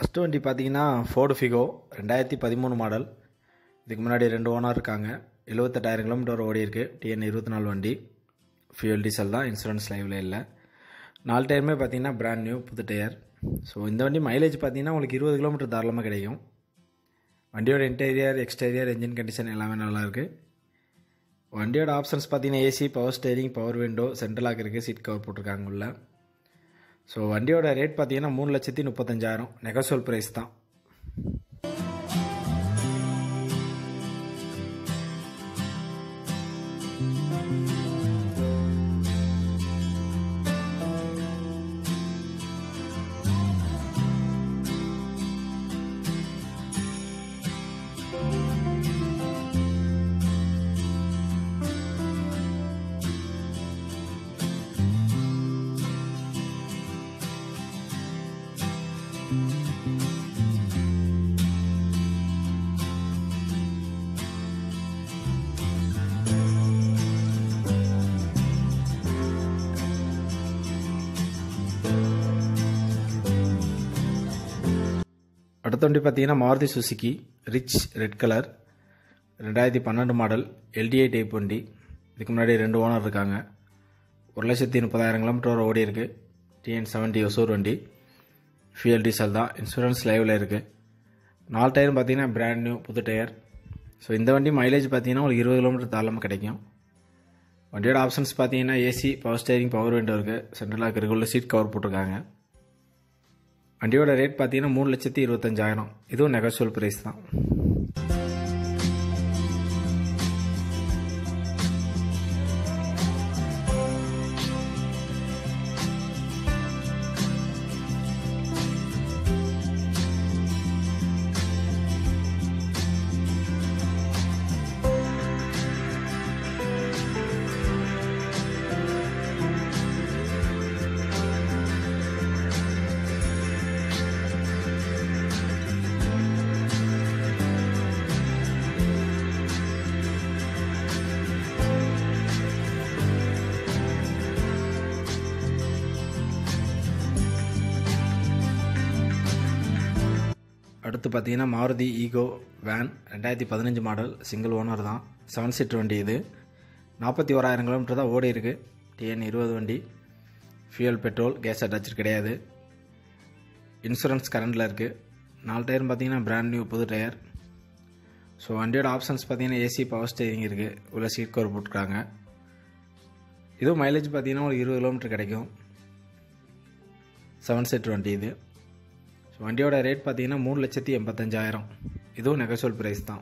first வண்டி பார்த்தீங்கன்னா Ford Figo ரெண்டாயிரத்தி பதிமூணு மாடல் இதுக்கு முன்னாடி ரெண்டு ஓனர் இருக்காங்க எழுபத்தெட்டாயிரம் கிலோமீட்டர் ஓடி இருக்கு டிஎன் இருபத்தி நாலு வண்டி ஃபியூல் டீசல் தான் இன்சூரன்ஸ் லைவில் இல்லை நாலு டயருமே பார்த்தீங்கன்னா பிராண்ட் நியூ புது டயர் ஸோ இந்த வண்டி மைலேஜ் பார்த்தீங்கன்னா உங்களுக்கு இருபது கிலோமீட்டர் தாராளமாக கிடைக்கும் வண்டியோட இன்டீரியர் எக்ஸ்டீரியர் என்ஜின் கண்டிஷன் எல்லாமே நல்லாயிருக்கு வண்டியோட ஆப்ஷன்ஸ் பார்த்தீங்கன்னா AC power steering power window central lock இருக்குது சீட் கவர் போட்டிருக்காங்க உள்ள ஸோ வண்டியோட ரேட் பார்த்தீங்கன்னா மூணு லட்சத்தி முப்பத்தஞ்சாயிரம் நெகோசியல் ப்ரைஸ் தான் அடுத்த வண்டி பார்த்தீங்கன்னா Maruti Suzuki rich red colour ரெண்டாயிரத்தி பன்னெண்டு மாடல் எல்டிஐ டைப் வண்டி இதுக்கு முன்னாடி ரெண்டு ஓனர் இருக்காங்க ஒரு லட்சத்தி முப்பதாயிரம் கிலோமீட்டர் ஓடி இருக்குது டிஎன் செவன்ட்டி ஒசூர் வண்டி ஃபியூல் டீசல் தான் இன்சூரன்ஸ் லைவில் இருக்குது நாலு டயரும் பார்த்தீங்கன்னா பிராண்ட் நியூ புது டயர் ஸோ இந்த வண்டி மைலேஜ் பார்த்தீங்கன்னா ஒரு இருபது கிலோமீட்டர் தாராளமாக கிடைக்கும் வண்டியோட ஆப்ஷன்ஸ் பார்த்தீங்கன்னா AC power steering power window இருக்குது சென்ட்ரல் லாக் இருக்குள்ள சீட் கவர் போட்டிருக்காங்க வண்டியோட ரேட் பார்த்தீங்கன்னா மூணு லட்சத்தி இருபத்தஞ்சாயிரம் இதுவும் நெகோசியல் ப்ரைஸ் தான் அடுத்து பார்த்தீங்கன்னா மாருதி ஈகோ வேன் ரெண்டாயிரத்தி பதினஞ்சு மாடல் சிங்கிள் ஓனர் தான் செவன் சீட்டர் வண்டி இது நாற்பத்தி ஓராயிரம் கிலோமீட்டர் தான் ஓடி இருக்குது டிஎன் இருபது வண்டி ஃபியூல் பெட்ரோல் கேஸ் அட்டாச்சு கிடையாது இன்சூரன்ஸ் கரண்டில் இருக்குது நாலு டயரும் பார்த்தீங்கன்னா பிராண்ட் நியூ புது டயர் ஸோ வண்டியோட ஆப்ஷன்ஸ் பார்த்தீங்கன்னா ஏசி பவர் ஸ்டேரிங் இருக்குது உள்ள சீட் கவர் போட்டிருக்காங்க இதுவும் மைலேஜ் பார்த்தீங்கன்னா ஒரு இருபது கிலோமீட்டர் கிடைக்கும் செவன் சீட்டர் வண்டி இது ஸோ வண்டியோட ரேட் பார்த்தீங்கன்னா மூணு லட்சத்தி எண்பத்தஞ்சாயிரம் இதுவும் நெகோசியல் ப்ரைஸ் தான்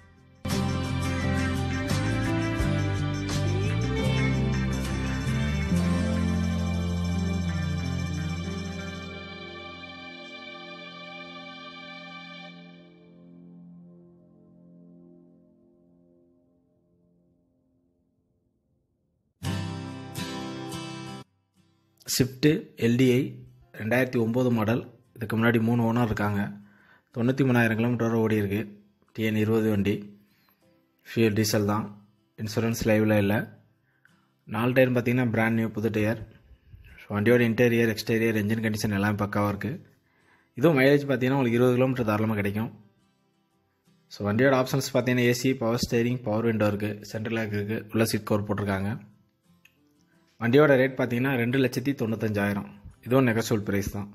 ஷிஃப்ட்டு எல்டிஐ ரெண்டாயிரத்தி ஒம்பது மாடல் இதுக்கு முன்னாடி மூணு ஓனர் இருக்காங்க தொண்ணூற்றி மூணாயிரம் கிலோமீட்டர் ஓடி இருக்கு டிஎன் இருபது வண்டி ஃபியூல் டீசல் தான் இன்சூரன்ஸ் லைவில் இல்லை நாலு டயர் பார்த்தீங்கன்னா பிராண்ட் நியூ புது டயர் ஸோ வண்டியோட இன்டீரியர் எக்ஸ்டீரியர் என்ஜின் கண்டிஷன் எல்லாமே பக்காவாக இருக்குது இதுவும் மைலேஜ் பார்த்தீங்கன்னா உங்களுக்கு இருபது கிலோமீட்டர் தாராளமாக கிடைக்கும் ஸோ வண்டியோட ஆப்ஷன்ஸ் பார்த்தீங்கன்னா AC power steering power window இருக்குது சென்ட்ரல் லாக் இருக்குது உள்ள சீட் கவர் போட்டிருக்காங்க வண்டியோட ரேட் பார்த்தீங்கன்னா ரெண்டு லட்சத்தி தொண்ணூத்தஞ்சாயிரம் இதுவும் நெகசோல் ப்ரைஸ் தான்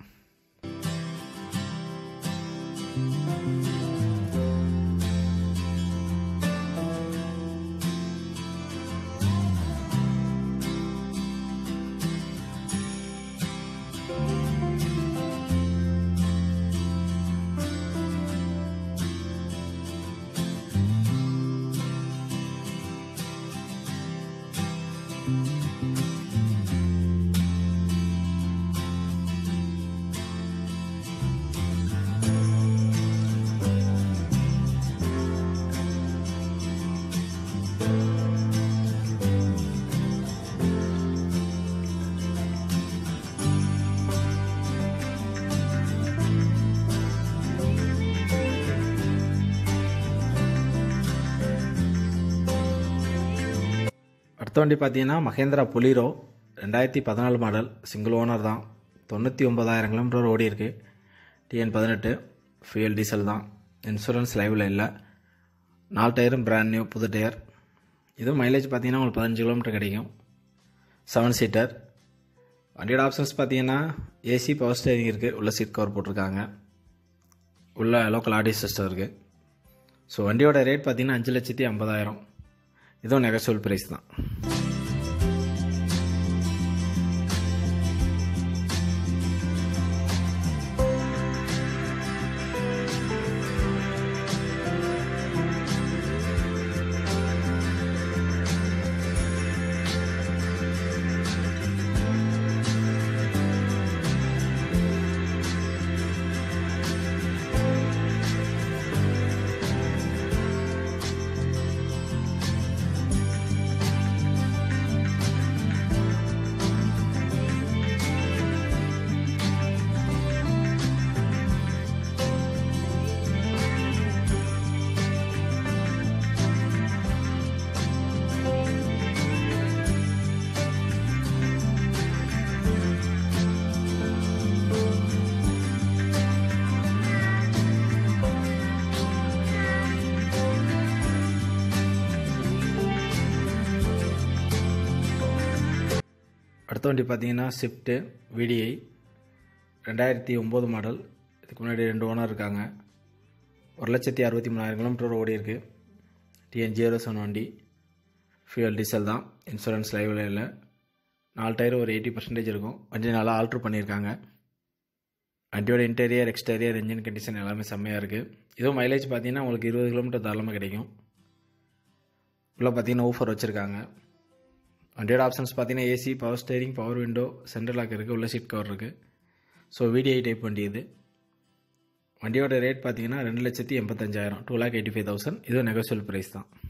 அடுத்த வண்டி பார்த்தீங்கன்னா மகேந்திரா பொலீரோ ரெண்டாயிரத்தி பதினாலு மாடல் சிங்கிள் ஓனர் தான் தொண்ணூற்றி ஒம்பதாயிரம் கிலோமீட்டர் ஓடி இருக்கு டிஎன் பதினெட்டு ஃபியூல் டீசல் தான் இன்சூரன்ஸ் லைவில் இல்லை நாலு டயரும் பிராண்ட் நியூ புது டயர் இதுவும் மைலேஜ் பார்த்தீங்கன்னா உங்களுக்கு பதினஞ்சு கிலோமீட்டர் கிடைக்கும் செவன் சீட்டர் வண்டியோட ஆப்ஷன்ஸ் பார்த்தீங்கன்னா ஏசி பவர் ஸ்டேரிங் இருக்குது உள்ள சீட் கவர் போட்டிருக்காங்க உள்ள லோக்கல் ஆடியோ சிஸ்டம் இருக்குது ஸோ வண்டியோட ரேட் பார்த்தீங்கன்னா அஞ்சு லட்சத்தி ஐம்பதாயிரம் இதுவும் நெகசோல் ப்ரைஸ் தான் அடுத்த வண்டி பார்த்தீங்கன்னா ஸ்விஃப்ட்டு விடிஐ ரெண்டாயிரத்தி ஒம்பது மாடல் இதுக்கு முன்னாடி ரெண்டு ஓனர் இருக்காங்க ஒரு லட்சத்தி அறுபத்தி மூணாயிரம் கிலோமீட்டர் ஓடி இருக்கு டிஎன் ஜீரோ செவன் வண்டி ஃபியூல் டீசல் தான் இன்சூரன்ஸ் லைவில் இல்லை நாலு டயர் ஒரு எயிட்டி பர்சன்டேஜ் இருக்கும் வண்டி நல்லா ஆல்ட்ரு பண்ணியிருக்காங்க வண்டியோட இன்டீரியர் எக்ஸ்டீரியர் இன்ஜின் கண்டிஷன் எல்லாமே செம்மையாக இருக்குது இதுவும் மைலேஜ் பார்த்தீங்கன்னா உங்களுக்கு இருபது கிலோமீட்டர் தாராளமாக கிடைக்கும் உள்ளே பார்த்தீங்கன்னா ஊஃபர் வச்சுருக்காங்க வண்டியோட ஆப்ஷன்ஸ் பார்த்தீங்கன்னா AC power steering power window central lock இருக்குது உள்ள சீட் கவர் இருக்குது ஸோ விடிஐ டைப் வண்டி இது வண்டியோட ரேட் பார்த்தீங்கன்னா ரெண்டு லட்சத்தி எண்பத்தஞ்சாயிரம் two lakh eighty five thousand இதுவும் நெகோசியல் ப்ரைஸ் தான்